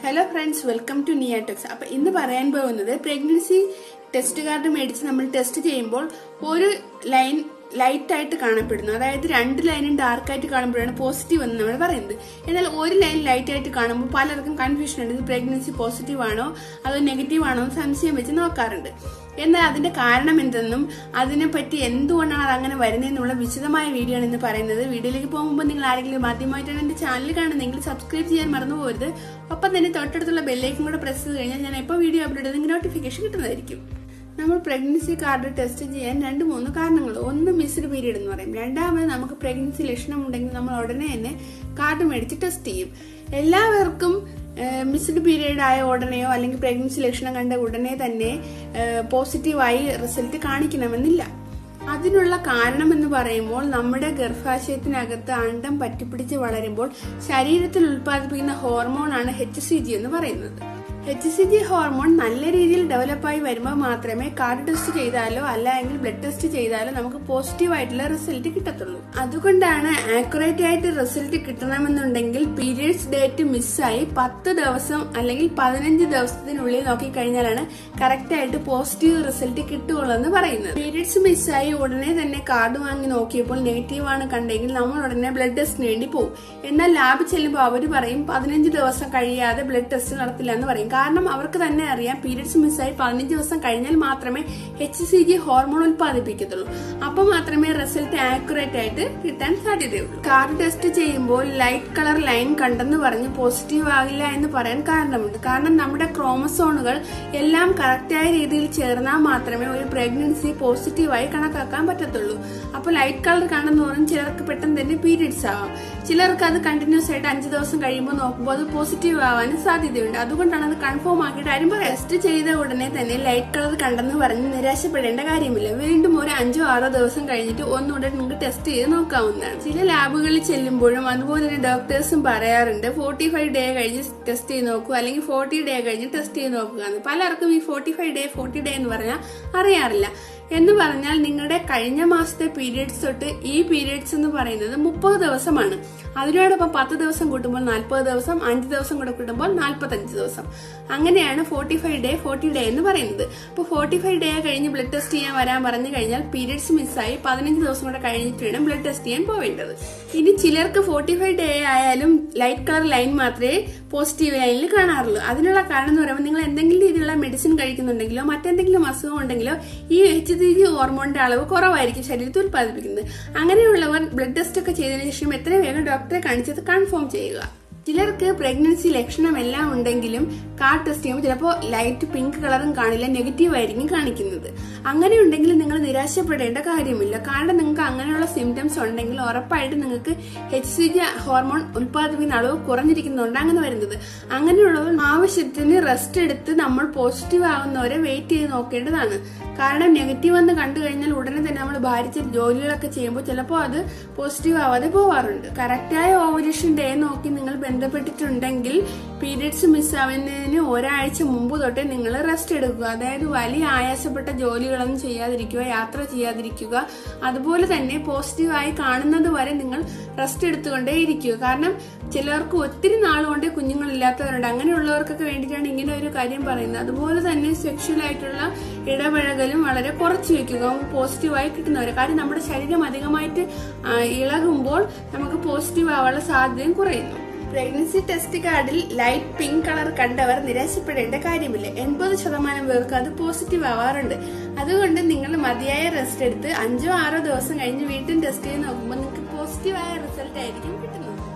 hello friends welcome to നിയാടെക്സ് അപ്പൊ ഇന്ന് പറയാൻ പോകുന്നത് പ്രഗ്നൻസി ടെസ്റ്റ് കാർഡ് മേടിച്ച് നമ്മൾ ടെസ്റ്റ് ചെയ്യുമ്പോൾ ഒരു ലൈൻ ലൈറ്റ് ആയിട്ട് കാണപ്പെടുന്നു അതായത് രണ്ട് ലൈനും ഡാർക്ക് ആയിട്ട് കാണുമ്പോഴാണ് പോസിറ്റീവ് എന്ന് നമ്മൾ പറയുന്നത് എന്നാൽ ഒരു ലൈൻ ലൈറ്റ് ആയിട്ട് കാണുമ്പോൾ പലർക്കും കൺഫ്യൂഷൻ ഉണ്ട് ഇത് പ്രഗ്നൻസി പോസിറ്റീവ് ആണോ അതോ നെഗറ്റീവ് ആണോ എന്ന് സംശയം വെച്ച് നോക്കാറുണ്ട് എന്നാൽ അതിന്റെ കാരണം എന്തെന്നും അതിനെപ്പറ്റി എന്തുകൊണ്ടാണ് അത് അങ്ങനെ വരുന്നതെന്നുള്ള വിശദമായ വീഡിയോ ആണ് ഇന്ന് പറയുന്നത് വീഡിയോയിലേക്ക് പോകുമ്പോൾ നിങ്ങൾ ആരെങ്കിലും ആദ്യമായിട്ടാണ് എന്റെ ചാനൽ കാണുന്നതെങ്കിൽ സബ്സ്ക്രൈബ് ചെയ്യാൻ മറന്നു പോകരുത് ഒപ്പം തന്നെ തൊട്ടടുത്തുള്ള ബെല്ലേക്കും കൂടെ പ്രസ് ചെയ്ത് കഴിഞ്ഞാൽ ഞാൻ എപ്പോൾ വീഡിയോ അപ്ലോഡ് ചെയ്തെങ്കിൽ നോട്ടിഫിക്കേഷൻ കിട്ടുന്നതായിരിക്കും നമ്മൾ പ്രഗ്നൻസി കാർഡ് ടെസ്റ്റ് ചെയ്യാൻ രണ്ട് മൂന്ന് കാരണങ്ങൾ ഒന്ന് മിസ്ഡ് പീരീഡ് എന്ന് പറയും രണ്ടാമത് നമുക്ക് പ്രഗ്നൻസി ലക്ഷണം ഉണ്ടെങ്കിൽ നമ്മൾ ഉടനെ തന്നെ കാർഡ് മേടിച്ച് ടെസ്റ്റ് ചെയ്യും എല്ലാവർക്കും മിസ്ഡ് പീരീഡ് ആയ ഉടനെയോ അല്ലെങ്കിൽ പ്രഗ്നൻസി ലക്ഷണം കണ്ട ഉടനെ തന്നെ പോസിറ്റീവായി റിസൾട്ട് കാണിക്കണമെന്നില്ല അതിനുള്ള കാരണം എന്ന് പറയുമ്പോൾ നമ്മുടെ ഗർഭാശയത്തിനകത്ത് അണ്ടം പറ്റിപ്പിടിച്ച് വളരുമ്പോൾ ശരീരത്തിൽ ഉൽപ്പാദിപ്പിക്കുന്ന ഹോർമോണാണ് എച്ച് സി ജി എന്ന് പറയുന്നത് എച്ച് സി ജി ഹോർമോൺ നല്ല രീതിയിൽ ഡെവലപ്പായി വരുമ്പോൾ മാത്രമേ കാർഡ് ടെസ്റ്റ് ചെയ്താലോ അല്ലെങ്കിൽ ബ്ലഡ് ടെസ്റ്റ് ചെയ്താലോ നമുക്ക് പോസിറ്റീവ് ആയിട്ടുള്ള റിസൾട്ട് കിട്ടത്തുള്ളൂ അതുകൊണ്ടാണ് ആക്യുറേറ്റ് ആയിട്ട് റിസൾട്ട് കിട്ടണമെന്നുണ്ടെങ്കിൽ പീരിയഡ്സ് ഡേറ്റ് മിസ്സായി പത്ത് ദിവസം അല്ലെങ്കിൽ പതിനഞ്ച് ദിവസത്തിനുള്ളിൽ നോക്കിക്കഴിഞ്ഞാലാണ് കറക്റ്റ് ആയിട്ട് പോസിറ്റീവ് റിസൾട്ട് കിട്ടുകയുള്ളൂ എന്ന് പറയുന്നത് പീരിയഡ്സ് മിസ്സായി ഉടനെ തന്നെ കാർഡ് വാങ്ങി നോക്കിയപ്പോൾ നെഗറ്റീവ് ആണ് കണ്ടെങ്കിൽ നമ്മൾ ഉടനെ ബ്ലഡ് ടെസ്റ്റിന് വേണ്ടി പോകും എന്നാൽ ലാബ് ചെല്ലുമ്പോൾ അവർ പറയും പതിനഞ്ച് ദിവസം കഴിയാതെ ബ്ലഡ് ടെസ്റ്റ് നടത്തില്ല എന്ന് പറയും കാരണം അവർക്ക് തന്നെ അറിയാം പീരിയഡ്സ് മിസ്സായി പതിനഞ്ച് ദിവസം കഴിഞ്ഞാൽ മാത്രമേ എച്ച് സി ജി ഹോർമോൺ ഉൽപ്പാദിപ്പിക്കത്തുള്ളൂ അപ്പോൾ മാത്രമേ റിസൾട്ട് ആക്യുറേറ്റ് ആയിട്ട് കിട്ടാൻ സാധ്യതയുള്ളൂ കാർഡ് ടെസ്റ്റ് ചെയ്യുമ്പോൾ ലൈറ്റ് കളർ ലൈൻ കണ്ടെന്ന് പറഞ്ഞ് പോസിറ്റീവ് ആകില്ല എന്ന് പറയാൻ കാരണമുണ്ട് കാരണം നമ്മുടെ ക്രോമസോണുകൾ എല്ലാം കറക്റ്റായ രീതിയിൽ ചേർന്നാൽ മാത്രമേ ഒരു പ്രഗ്നൻസി പോസിറ്റീവായി കണക്കാക്കാൻ പറ്റത്തുള്ളൂ അപ്പോൾ ലൈറ്റ് കളർ കണ്ടെന്ന് പറഞ്ഞ് ചിലർക്ക് പെട്ടെന്ന് തന്നെ പീരിയഡ്സ് ആവാം ചിലർക്ക് അത് കണ്ടിന്യൂസ് ആയിട്ട് അഞ്ച് ദിവസം കഴിയുമ്പോൾ നോക്കുമ്പോൾ അത് പോസിറ്റീവ് ആവാനും സാധ്യതയുണ്ട് അതുകൊണ്ടാണ് അത് കൺഫേം ആക്കിയിട്ട് ആരും ടെസ്റ്റ് ചെയ്ത ഉടനെ തന്നെ ലൈറ്റ് കളർ കണ്ടെന്ന് പറഞ്ഞ് നിരാശപ്പെടേണ്ട കാര്യമില്ല വീണ്ടും ഒരു അഞ്ചോ ആറോ ദിവസം കഴിഞ്ഞിട്ട് ഒന്നുകൂടെ നിങ്ങൾക്ക് ടെസ്റ്റ് ചെയ്ത് നോക്കാവുന്നതാണ് ചില ലാബുകളിൽ ചെല്ലുമ്പോഴും അതുപോലെ തന്നെ ഡോക്ടേഴ്സും പറയാറുണ്ട് ഫോർട്ടി ഫൈവ് ഡേ കഴിഞ്ഞ് ടെസ്റ്റ് ചെയ്ത് നോക്കൂ അല്ലെങ്കിൽ ഫോർട്ടി ഡേ കഴിഞ്ഞ് ടെസ്റ്റ് ചെയ്ത് നോക്കുക എന്ന് പലർക്കും ഈ forty five day forty day എന്ന് പറഞ്ഞാൽ അറിയാറില്ല എന്ന് പറഞ്ഞാൽ നിങ്ങളുടെ കഴിഞ്ഞ മാസത്തെ പീരിയഡ്സ് തൊട്ട് ഈ പീരിയഡ്സ് എന്ന് പറയുന്നത് മുപ്പത് ദിവസമാണ് അതിനോടൊപ്പം പത്ത് ദിവസം കൂട്ടുമ്പോൾ നാൽപ്പത് ദിവസം അഞ്ച് ദിവസം കൂടെ കൂട്ടുമ്പോൾ നാൽപ്പത്തഞ്ച് ദിവസം അങ്ങനെയാണ് forty five day forty day എന്ന് പറയുന്നത് അപ്പോൾ ഫോർട്ടി ഫൈവ് ഡേ കഴിഞ്ഞ് ബ്ലഡ് ടെസ്റ്റ് ചെയ്യാൻ വരാൻ പറഞ്ഞു കഴിഞ്ഞാൽ പീരിയഡ്സ് മിസ്സായി പതിനഞ്ച് ദിവസം കൂടെ കഴിഞ്ഞിട്ട് വേണം ബ്ലഡ് ടെസ്റ്റ് ചെയ്യാൻ പോവേണ്ടത് ഇനി ചിലർക്ക് ഫോർട്ടി ഫൈവ് ഡേ ആയാലും ലൈറ്റ് കളർ ലൈൻ മാത്രമേ പോസിറ്റീവ് ലൈനിൽ കാണാറുള്ളൂ അതിനുള്ള കാരണം എന്ന് പറയുമ്പോൾ നിങ്ങൾ എന്തെങ്കിലും രീതിയിലുള്ള മെഡിസിൻ കഴിക്കുന്നുണ്ടെങ്കിലോ മറ്റെന്തെങ്കിലും അസുഖം ഉണ്ടെങ്കിലോ ഈ എച്ച് ഡി ജി ഹോർമോണിന്റെ അളവ് കുറവായിരിക്കും ശരീരത്തിൽ ഉത്പാദിപ്പിക്കുന്നത് അങ്ങനെയുള്ളവർ ബ്ലഡ് ടെസ്റ്റ് ഒക്കെ ചെയ്തതിനു ശേഷം എത്രയും വേഗം ഡോക്ടറെ കാണിച്ചത് കൺഫേം ചെയ്യുക ചിലർക്ക് പ്രഗ്നൻസി ലക്ഷണം എല്ലാം ഉണ്ടെങ്കിലും കാർഡ് ടെസ്റ്റ് ചെയ്യുമ്പോൾ ചിലപ്പോൾ ലൈറ്റ് പിങ്ക് കളറും കാണില്ല നെഗറ്റീവ് ആയിരിക്കും കാണിക്കുന്നത് അങ്ങനെ ഉണ്ടെങ്കിൽ നിങ്ങൾ നിരാശപ്പെടേണ്ട കാര്യമില്ല കാരണം നിങ്ങൾക്ക് അങ്ങനെയുള്ള സിംറ്റംസ് ഉണ്ടെങ്കിൽ ഉറപ്പായിട്ട് നിങ്ങൾക്ക് എച്ച് സി ജി ഹോർമോൺ ഉൽപ്പാദിപ്പിക്കുന്ന അളവ് കുറഞ്ഞിരിക്കുന്നുണ്ട് അങ്ങനെ വരുന്നത് അങ്ങനെയുള്ളവർ ആവശ്യത്തിന് റെസ്റ്റ് എടുത്ത് നമ്മൾ പോസിറ്റീവ് ആവുന്നവരെ വെയിറ്റ് ചെയ്ത് നോക്കേണ്ടതാണ് കാരണം നെഗറ്റീവ് എന്ന് കണ്ടു കഴിഞ്ഞാൽ ഉടനെ തന്നെ നമ്മൾ ഭാരിച്ച ജോലികളൊക്കെ ചെയ്യുമ്പോൾ ചിലപ്പോൾ അത് പോസിറ്റീവ് ആവാതെ പോവാറുണ്ട് കറക്റ്റായ ഓവലേഷൻ ഡേ നോക്കി നിങ്ങൾ ബന്ധപ്പെട്ടിട്ടുണ്ടെങ്കിൽ പീരിയഡ്സ് മിസ്സാവുന്നതിന് ഒരാഴ്ച മുമ്പ് തൊട്ടേ നിങ്ങൾ റെസ്റ്റ് എടുക്കുക അതായത് വലിയ ആയാസപ്പെട്ട ജോലികളൊന്നും ചെയ്യാതിരിക്കുക യാത്ര ചെയ്യാതിരിക്കുക അതുപോലെ തന്നെ പോസിറ്റീവായി കാണുന്നത് വരെ നിങ്ങൾ റെസ്റ്റ് എടുത്തുകൊണ്ടേ ഇരിക്കുക കാരണം ചിലർക്ക് ഒത്തിരി നാളുകൊണ്ട് കുഞ്ഞുങ്ങളില്ലാത്തവരുണ്ട് അങ്ങനെയുള്ളവർക്കൊക്കെ വേണ്ടിയിട്ടാണ് ഇങ്ങനെ ഒരു കാര്യം പറയുന്നത് അതുപോലെ തന്നെ സെക്ഷൽ ആയിട്ടുള്ള ഇടപഴകലും വളരെ കുറച്ച് വെക്കുക പോസിറ്റീവായി കിട്ടുന്നവരെ കാര്യം നമ്മുടെ ശരീരം അധികമായിട്ട് ഇളകുമ്പോൾ നമുക്ക് പോസിറ്റീവ് ആവാനുള്ള സാധ്യതയും കുറയുന്നു പ്രഗ്നൻസി ടെസ്റ്റ് കാർഡിൽ ലൈറ്റ് പിങ്ക് കളർ കണ്ടവർ നിരാശപ്പെടേണ്ട കാര്യമില്ല എൺപത് ശതമാനം പേർക്ക് അത് പോസിറ്റീവ് ആവാറുണ്ട് അതുകൊണ്ട് നിങ്ങൾ മതിയായ റെസ്റ്റ് എടുത്ത് അഞ്ചോ ആറോ ദിവസം കഴിഞ്ഞ് വീണ്ടും ടെസ്റ്റ് ചെയ്ത് നോക്കുമ്പോൾ നിങ്ങൾക്ക് പോസിറ്റീവായ റിസൾട്ട് ആയിരിക്കും കിട്ടുന്നത്